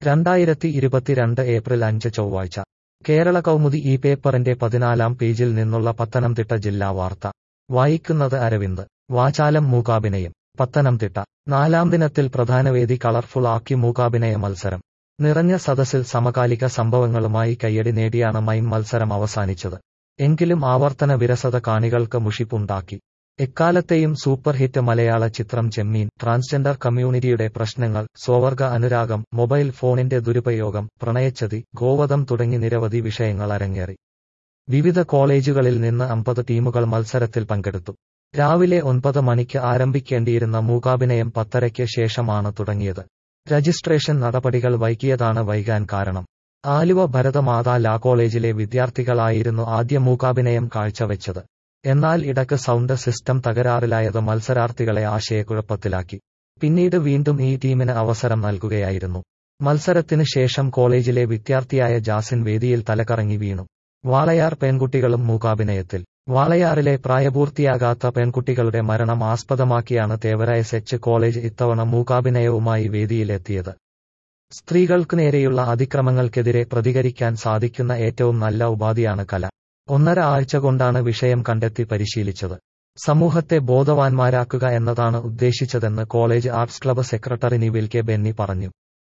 രണ്ടായിരത്തി ഇരുപത്തിരണ്ട് ഏപ്രിൽ അഞ്ച് ചൊവ്വാഴ്ച കേരള കൗമുദി ഈ പേപ്പറിന്റെ പതിനാലാം പേജിൽ നിന്നുള്ള പത്തനംതിട്ട ജില്ലാ വാർത്ത വായിക്കുന്നത് അരവിന്ദ് വാചാലം മൂകാഭിനയം പത്തനംതിട്ട നാലാം ദിനത്തിൽ പ്രധാനവേദി കളർഫുൾ ആക്കി മൂകാഭിനയ മത്സരം നിറഞ്ഞ സദസ്സിൽ സമകാലിക സംഭവങ്ങളുമായി കയ്യടി നേടിയാണ് മൈം മത്സരം അവസാനിച്ചത് എങ്കിലും ആവർത്തന വിരസത കാണികൾക്ക് മുഷിപ്പുണ്ടാക്കി എക്കാലത്തെയും സൂപ്പർ ഹിറ്റ് മലയാള ചിത്രം ചെമ്മീൻ ട്രാൻസ്ജെൻഡർ കമ്മ്യൂണിറ്റിയുടെ പ്രശ്നങ്ങൾ സ്വവർഗ അനുരാഗം മൊബൈൽ ഫോണിന്റെ ദുരുപയോഗം പ്രണയച്ചതി ഗോവധം തുടങ്ങി നിരവധി വിഷയങ്ങൾ അരങ്ങേറി വിവിധ കോളേജുകളിൽ നിന്ന് അമ്പത് ടീമുകൾ മത്സരത്തിൽ പങ്കെടുത്തു രാവിലെ ഒൻപത് മണിക്ക് ആരംഭിക്കേണ്ടിയിരുന്ന മൂകാഭിനയം പത്തരയ്ക്ക് ശേഷമാണ് തുടങ്ങിയത് രജിസ്ട്രേഷൻ നടപടികൾ വൈകിയതാണ് വൈകാൻ കാരണം ആലുവ ഭരതമാതാ ലാ കോളേജിലെ വിദ്യാർത്ഥികളായിരുന്നു ആദ്യ മൂകാഭിനയം കാഴ്ചവെച്ചത് എന്നാൽ ഇടക്ക് സൗണ്ട് സിസ്റ്റം തകരാറിലായത് മത്സരാർത്ഥികളെ ആശയക്കുഴപ്പത്തിലാക്കി പിന്നീട് വീണ്ടും ഈ ടീമിന് അവസരം നൽകുകയായിരുന്നു മത്സരത്തിന് ശേഷം കോളേജിലെ വിദ്യാർത്ഥിയായ ജാസിൻ വേദിയിൽ തലകറങ്ങി വീണു വാളയാർ പെൺകുട്ടികളും മൂകാഭിനയത്തിൽ വാളയാറിലെ പ്രായപൂർത്തിയാകാത്ത പെൺകുട്ടികളുടെ മരണം ആസ്പദമാക്കിയാണ് തേവര എസ് എച്ച് കോളേജ് ഇത്തവണ മൂകാഭിനയവുമായി വേദിയിലെത്തിയത് സ്ത്രീകൾക്ക് നേരെയുള്ള അതിക്രമങ്ങൾക്കെതിരെ പ്രതികരിക്കാൻ സാധിക്കുന്ന ഏറ്റവും നല്ല ഉപാധിയാണ് കല ഒന്നര ആഴ്ച കൊണ്ടാണ് വിഷയം കണ്ടെത്തി പരിശീലിച്ചത് സമൂഹത്തെ ബോധവാന്മാരാക്കുക എന്നതാണ് ഉദ്ദേശിച്ചതെന്ന് college arts club secretary Nivil K Benny പറഞ്ഞു